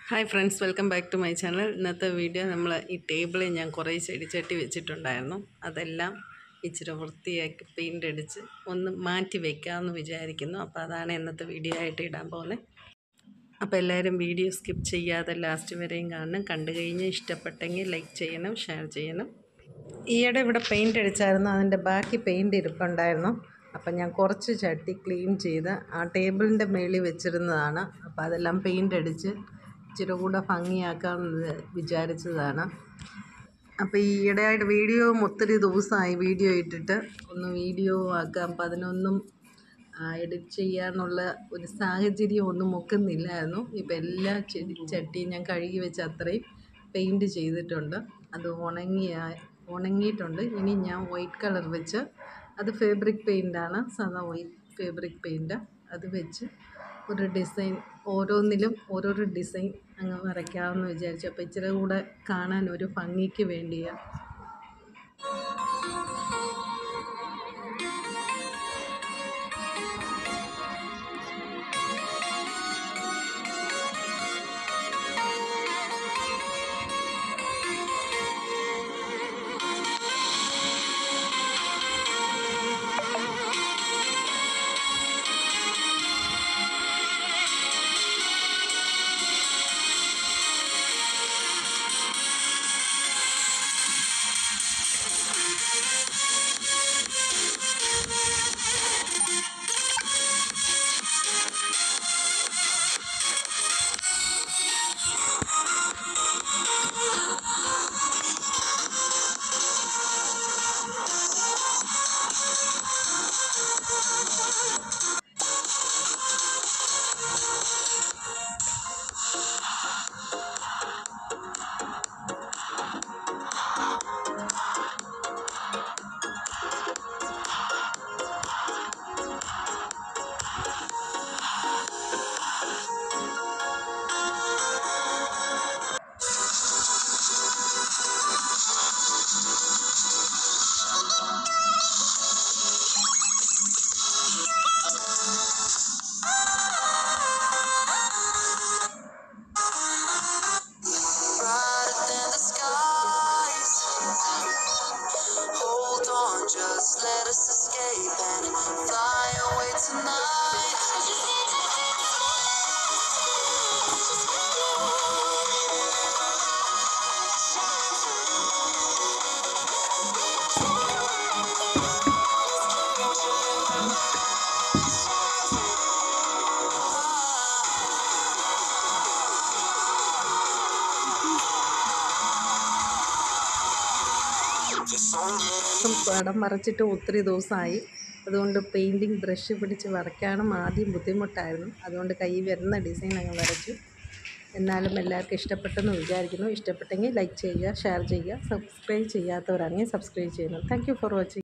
Hi friends welcome back to my channel ഇന്നത്തെ video നമ്മൾ ഈ ടേബിളിൽ ഞാൻ കുറേ ചെടിച്ചട്ടി വെച്ചിട്ടുണ്ടായിരുന്നു അതെല്ലാം ഇച്ചിരി വൃത്തിയാക്കി പെയിൻ്റ് അടിച്ച് ഒന്ന് മാറ്റി വെക്കാമെന്ന് വിചാരിക്കുന്നു അപ്പോൾ അതാണ് ഇന്നത്തെ വീഡിയോ ആയിട്ട് ഇടാൻ പോകുന്നത് അപ്പോൾ എല്ലാവരും വീഡിയോ സ്കിപ്പ് ചെയ്യാതെ ലാസ്റ്റ് വരെയും കാണണം കണ്ടു കഴിഞ്ഞ് ഇഷ്ടപ്പെട്ടെങ്കിൽ ലൈക്ക് ചെയ്യണം ഷെയർ ചെയ്യണം ഈയിടെ ഇവിടെ പെയിൻ്റ് അടിച്ചായിരുന്നു അതിൻ്റെ ബാക്കി പെയിൻ്റ് ഇരിപ്പുണ്ടായിരുന്നു അപ്പം ഞാൻ കുറച്ച് ചട്ടി ക്ലീൻ ചെയ്ത് ആ ടേബിളിൻ്റെ മേളിൽ വെച്ചിരുന്നതാണ് അപ്പോൾ അതെല്ലാം പെയിൻ്റ് അടിച്ച് ഇച്ചിരി കൂടെ ഭംഗിയാക്കാമെന്ന് വിചാരിച്ചതാണ് അപ്പോൾ ഈ ഈയിടെയായിട്ട് വീഡിയോ ഒത്തിരി ദിവസമായി വീഡിയോ ഇട്ടിട്ട് ഒന്ന് വീഡിയോ ആക്കാം അപ്പം അതിനൊന്നും എഡിറ്റ് ചെയ്യാനുള്ള ഒരു സാഹചര്യം ഒന്നും ഒക്കുന്നില്ലായിരുന്നു ഇപ്പം എല്ലാ ചെടി ചട്ടിയും ഞാൻ കഴുകി വെച്ച് അത്രയും പെയിൻറ്റ് ചെയ്തിട്ടുണ്ട് അത് ഉണങ്ങിയ ഉണങ്ങിയിട്ടുണ്ട് ഇനി ഞാൻ വൈറ്റ് കളർ വെച്ച് അത് ഫേബ്രിക് പെയിൻ്റാണ് സാധാ വൈറ്റ് ഫേബ്രിക് പെയിൻറ്റ് അത് വെച്ച് ഒരു ഡിസൈൻ ഓരോന്നിലും ഓരോരോ ഡിസൈൻ അങ്ങ് വരയ്ക്കാമെന്ന് വിചാരിച്ചു അപ്പോൾ ഇച്ചിരി കൂടെ കാണാൻ ഒരു ഭംഗിക്ക് വേണ്ടിയാണ് brighter than the skies. Hold on, just let us escape and fly away tonight. There's so many. പടം വരച്ചിട്ട് ഒത്തിരി ദിവസമായി അതുകൊണ്ട് പെയിൻറ്റിങ് ബ്രഷ് പിടിച്ച് വരയ്ക്കാനും ആദ്യം ബുദ്ധിമുട്ടായിരുന്നു അതുകൊണ്ട് കൈ വരുന്ന ഡിസൈൻ അങ്ങ് വരച്ചു എന്നാലും എല്ലാവർക്കും ഇഷ്ടപ്പെട്ടെന്ന് വിചാരിക്കുന്നു ഇഷ്ടപ്പെട്ടെങ്കിൽ ലൈക്ക് ചെയ്യുക ഷെയർ ചെയ്യുക സബ്സ്ക്രൈബ് ചെയ്യാത്തവരാണെങ്കിൽ സബ്സ്ക്രൈബ് ചെയ്യണം താങ്ക് യു ഫോർ വാച്ചിങ്